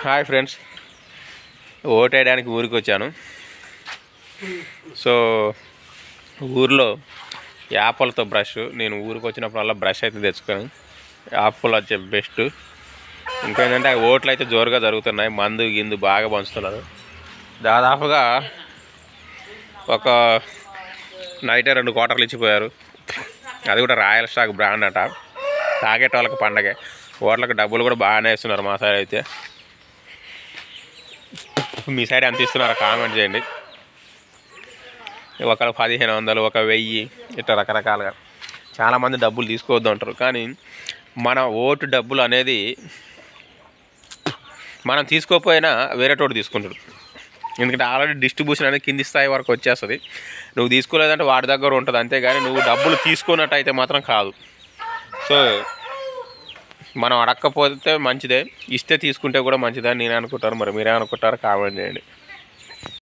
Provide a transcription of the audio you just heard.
hi friends ఓటేయడానికి ఊరికి వచ్చాను so ఊర్లో యాపలతో బ్రష్ నేను ఊరికి వచ్చినప్పుడల్లా బ్రష్ అయితే తెచ్చుకొని యాపల్ వచ్చే బెస్ట్ ఇంకేంటంటే ఆ ఓట్లు అయితే జోరుగా జరుగుతున్నాయి మందు గిందు బాగా పంచుతున్నారు దాదాపుగా ఒక నైట్ రెండు క్వార్టర్లు ఇచ్చిపోయారు అది కూడా రాయల్ స్టాక్ బ్రాండ్ అట తాగేటోళ్ళకి పండగే ఓట్లకు డబ్బులు కూడా బాగానే ఇస్తున్నారు మా సైడ్ అయితే మీ సైడ్ ఎంత ఇస్తున్నారో కామెంట్ చేయండి ఒకరు పదిహేను వందలు ఒక వెయ్యి ఇట్లా రకరకాలుగా చాలామంది డబ్బులు తీసుకోవద్దు అంటారు కానీ మన ఓటు డబ్బులు అనేది మనం తీసుకోకపోయినా వేరే తోటి తీసుకుంటాడు ఎందుకంటే ఆల్రెడీ డిస్ట్రిబ్యూషన్ అనేది కింది స్థాయి వరకు వచ్చేస్తుంది నువ్వు తీసుకోలేదంటే వాడి దగ్గర ఉంటుంది అంతేగాని నువ్వు డబ్బులు తీసుకున్నట్టు అయితే మాత్రం కాదు సో మనం అడగకపోతే మంచిదే ఇస్తే తీసుకుంటే కూడా మంచిదే అని నేను అనుకుంటాను మరి మీరే అనుకుంటారు కామెంట్ చేయండి